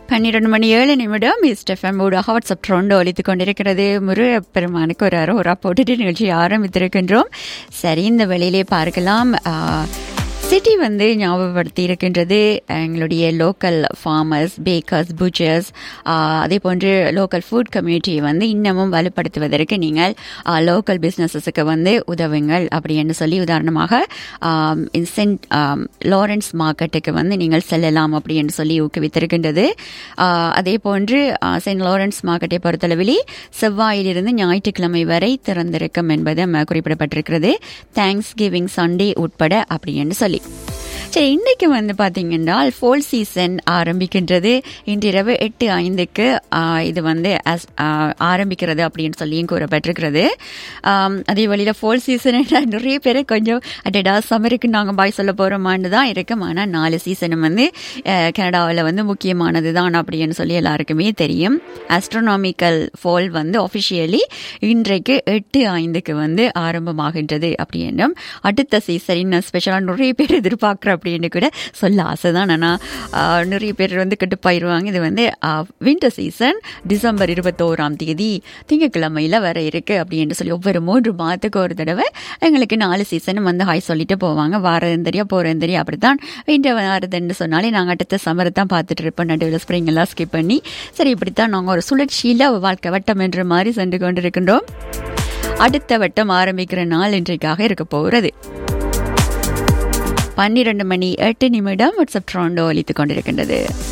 பன்னிரண்டு மணி ஏழு நிமிடம் இஸ்டெஃபம் ஊடாக வாட்ஸ்அப் ட்ரோண்டு ஒலித்துக் கொண்டிருக்கிறது முருகப்பெருமானுக்கு ஒரு அரோரா போட்டுட்டு நிகழ்ச்சி ஆரம்பித்திருக்கின்றோம் சரி இந்த வெளியிலே பார்க்கலாம் சிட்டி வந்து ஞாபகப்படுத்தி இருக்கின்றது எங்களுடைய லோக்கல் ஃபார்மர்ஸ் பேக்கர்ஸ் புச்சர்ஸ் அதே போன்று லோக்கல் ஃபுட் கம்யூனிட்டியை வந்து இன்னமும் வலுப்படுத்துவதற்கு நீங்கள் லோக்கல் பிஸ்னஸஸுக்கு வந்து உதவுங்கள் அப்படின்னு சொல்லி உதாரணமாக சென்ட் லாரன்ஸ் மார்க்கெட்டுக்கு வந்து நீங்கள் செல்லலாம் அப்படின்னு சொல்லி ஊக்குவித்திருக்கின்றது அதே போன்று சென்ட் லாரன்ஸ் மார்க்கெட்டை பொறுத்தளவில் செவ்வாயிலிருந்து ஞாயிற்றுக்கிழமை வரை திறந்திருக்கும் என்பது குறிப்பிடப்பட்டிருக்கிறது தேங்க்ஸ் கிவிங் சண்டே உட்பட அப்படின்னு சொல்லி சரி இன்னைக்கு வந்து பார்த்தீங்கன்னா ஃபோல் சீசன் ஆரம்பிக்கின்றது இன்றிரவு எட்டு ஐந்துக்கு இது வந்து ஆரம்பிக்கிறது அப்படின்னு சொல்லியும் கூறப்பட்டிருக்கிறது அதே வழியில் ஃபோல் சீசன் நிறைய பேர் கொஞ்சம் அடடா சம்மருக்கு நாங்கள் பாய் சொல்ல போகிறோமான்னு தான் இருக்கும் ஆனால் நாலு சீசனும் வந்து கனடாவில் வந்து முக்கியமானது தான் அப்படின்னு சொல்லி எல்லாருக்குமே தெரியும் ஆஸ்ட்ரோனாமிக்கல் ஃபோல் வந்து ஒஃபிஷியலி இன்றைக்கு எட்டு ஐந்துக்கு வந்து ஆரம்பமாகின்றது அப்படின்னும் அடுத்த சீசன் இன்னும் ஸ்பெஷலாக நிறைய பேர் எதிர்பார்க்குற அப்படின்னு கூட சொல்ல ஆசை தான் ஆனால் நிறைய பேர் வந்து கட்டுப்பாயிருவாங்க இது வந்து வின்டர் சீசன் டிசம்பர் இருபத்தோராம் தேதி திங்கக்கிழமையில் வர இருக்கு அப்படின்னு சொல்லி ஒவ்வொரு மூன்று மாதத்துக்கு ஒரு தடவை எங்களுக்கு நாலு சீசனும் வந்து ஹாய் சொல்லிட்டு போவாங்க வாரம் தெரியா போகிறேன் தெரியும் அப்படித்தான் வின்டர் வருதுன்னு சொன்னாலே நாங்கள் அடுத்த சம்மரை தான் பார்த்துட்டு இருப்போம் நடுவில் ஸ்ப்ரிங் எல்லாம் ஸ்கிப் பண்ணி சரி இப்படித்தான் நாங்கள் ஒரு சுழற்சியில் வாழ்க்கை வட்டம் என்ற மாதிரி சென்று கொண்டிருக்கின்றோம் அடுத்த வட்டம் ஆரம்பிக்கிற நாள் இன்றைக்காக இருக்க போகிறது பன்னிரண்டு மணி எட்டு நிமிடம் வாட்ஸ்அப் ட்ரோண்டோ அளித்துக் கொண்டிருக்கின்றது